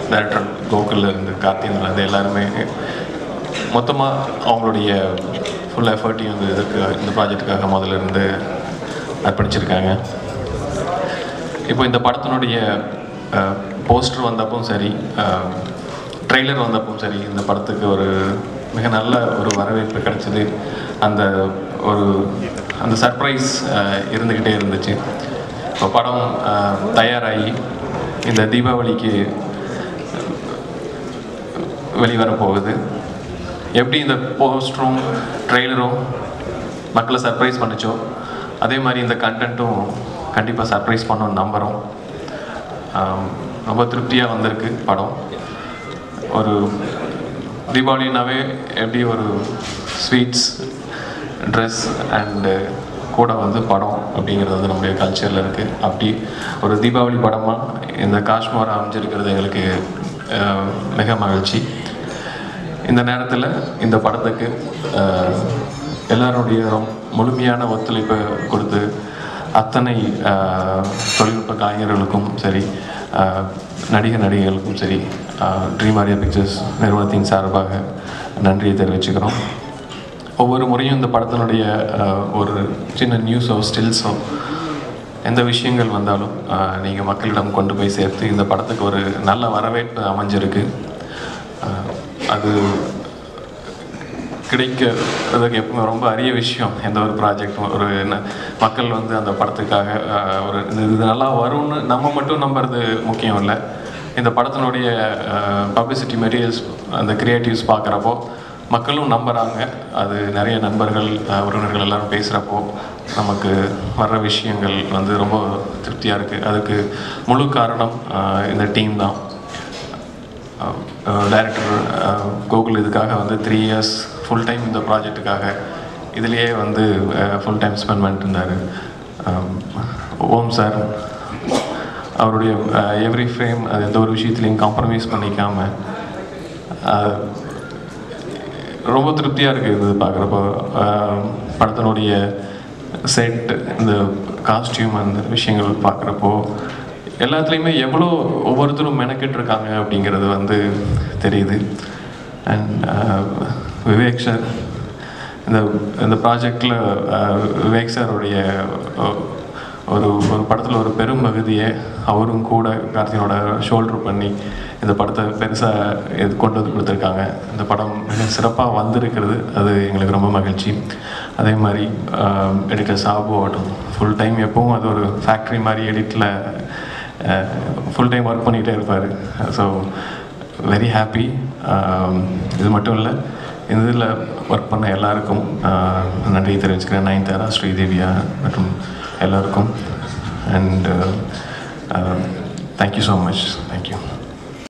director கோகுல்ல இருந்து கார்த்தியன்ல இருந்து எல்லாருமே மொத்தமாக அவங்களுடைய ஃபுல் எஃபர்ட்டையும் வந்து இதுக்கு இந்த ப்ராஜெக்ட்டுக்காக முதல்ல இருந்து அர்ப்பணிச்சிருக்காங்க இப்போ இந்த படத்தினுடைய போஸ்டர் வந்தப்பவும் சரி ட்ரெய்லர் வந்தப்பவும் சரி இந்த படத்துக்கு ஒரு மிக நல்ல ஒரு வரவேற்பு கிடைச்சது அந்த ஒரு அந்த சர்ப்ரைஸ் இருந்துக்கிட்டே இருந்துச்சு இப்போ படம் அஹ், தயாராகி இந்த தீபாவளிக்கு வெளிவர போகுது எப்படி இந்த போஸ்டரும் ட்ரெய்லரும் மக்களை சர்ப்ரைஸ் பண்ணுச்சோ அதே மாதிரி இந்த கண்டென்ட்டும் கண்டிப்பாக சர்ப்ரைஸ் பண்ணோன்னு நம்புகிறோம் ஆம், ரொம்ப திருப்தியாக வந்திருக்கு படம் ஒரு தீபாவளினாவே எப்படி ஒரு ஸ்வீட்ஸ் ட்ரெஸ் அண்டு கூட வந்து படம் அப்படிங்கிறது வந்து நம்முடைய கல்ச்சரில் இருக்குது அப்படி ஒரு தீபாவளி படமாக இந்த காஷ்மீர் அமைஞ்சிருக்கிறது எங்களுக்கு அஹ், மிக மகிழ்ச்சி இந்த நேரத்தில் இந்த படத்துக்கு அஹ், எல்லாருடைய ரொம்ப முழுமையான ஒத்துழைப்பை கொடுத்து அத்தனை அஹ், தொழில்நுட்ப கலைஞர்களுக்கும் சரி அஹ், நடிகர் நடிகைகளுக்கும் சரி ட்ரீம் ஆரியா பிக்சர்ஸ் நிறுவனத்தின் சார்பாக நன்றியை தெரிவிச்சுக்கிறோம் ஒவ்வொரு முறையும் இந்த படத்தினுடைய அஹ், ஒரு சின்ன நியூஸோ ஸ்டில்ஸோ எந்த விஷயங்கள் வந்தாலும் நீங்கள் மக்களிடம் கொண்டு போய் சேர்த்து இந்த படத்துக்கு ஒரு நல்ல வரவேற்பு அமைஞ்சிருக்கு அஹ், அது கிடைக்கிறதுக்கு எப்பவுமே ரொம்ப அரிய விஷயம் எந்த ஒரு ப்ராஜெக்டும் ஒரு என்ன மக்கள் வந்து அந்த படத்துக்காக அஹ், ஒரு இது இது நல்லா வரும்னு நம்ம மட்டும் நம்புறது முக்கியம் இல்லை இந்த படத்தினுடைய பப்ளிசிட்டி மெட்டீரியல்ஸ் அந்த கிரியேட்டிவ்ஸ் பார்க்குறப்போ மக்களும் நம்புகிறாங்க அது நிறைய நண்பர்கள் அஹ், உறவினர்கள் எல்லாரும் பேசுகிறப்போ நமக்கு வர்ற விஷயங்கள் வந்து ரொம்ப திருப்தியாக இருக்குது அதுக்கு முழு காரணம் அஹ், இந்த டீம் தான் டைரக்டர் கோகுல் இதுக்காக வந்து த்ரீ இயர்ஸ் ஃபுல் டைம் இந்த ப்ராஜெக்ட்டுக்காக இதுலேயே வந்து ஃபுல் டைம் ஸ்பெண்ட் பண்ணிட்டு இருந்தார் ஓம் சார் அவருடைய எவ்ரி ஃப்ரேம் அது எந்த ஒரு விஷயத்துலையும் காம்ப்ரமைஸ் பண்ணிக்காம அஹ், ரொம்ப திருப்தியாக இருக்குது இது பார்க்குறப்போ படத்தினுடைய செட் இந்த காஸ்டியூம் அந்த விஷயங்கள் பார்க்குறப்போ எல்லாத்துலேயுமே எவ்வளோ ஒவ்வொருத்தரும் மெனக்கெட்டு இருக்காங்க அப்படிங்கிறது வந்து தெரியுது அண்ட் விவேக் சார் இந்த இந்த ப்ராஜெக்டில் விவேக் சாருடைய அஹ், ஒரு ஒரு படத்தில் ஒரு பெரும் பகுதியை அவரும் கூட கார்த்திகனோட ஷோல்டர் பண்ணி இந்த படத்தை பெருசாக இது கொண்டு வந்து கொடுத்துருக்காங்க இந்த படம் மிக சிறப்பாக வந்திருக்கிறது அது எங்களுக்கு ரொம்ப மகிழ்ச்சி அதே மாதிரி எடிட்டர் சாபு ஆகட்டும் ஃபுல் டைம் எப்பவும் அது ஒரு ஃபேக்ட்ரி மாதிரி எடிட்டில் ஃபுல் டைம் ஒர்க் பண்ணிகிட்டே இருப்பார் ஸோ வெரி ஹாப்பி இது மட்டும் இல்லை இந்த இதில் ஒர்க் பண்ண எல்லாருக்கும் ஆஹ், நன்றி தெரிவிச்சுக்கிறேன் நயன்தாரா ஸ்ரீதேவியா மற்றும் எல்லாருக்கும் and thank you so much thank you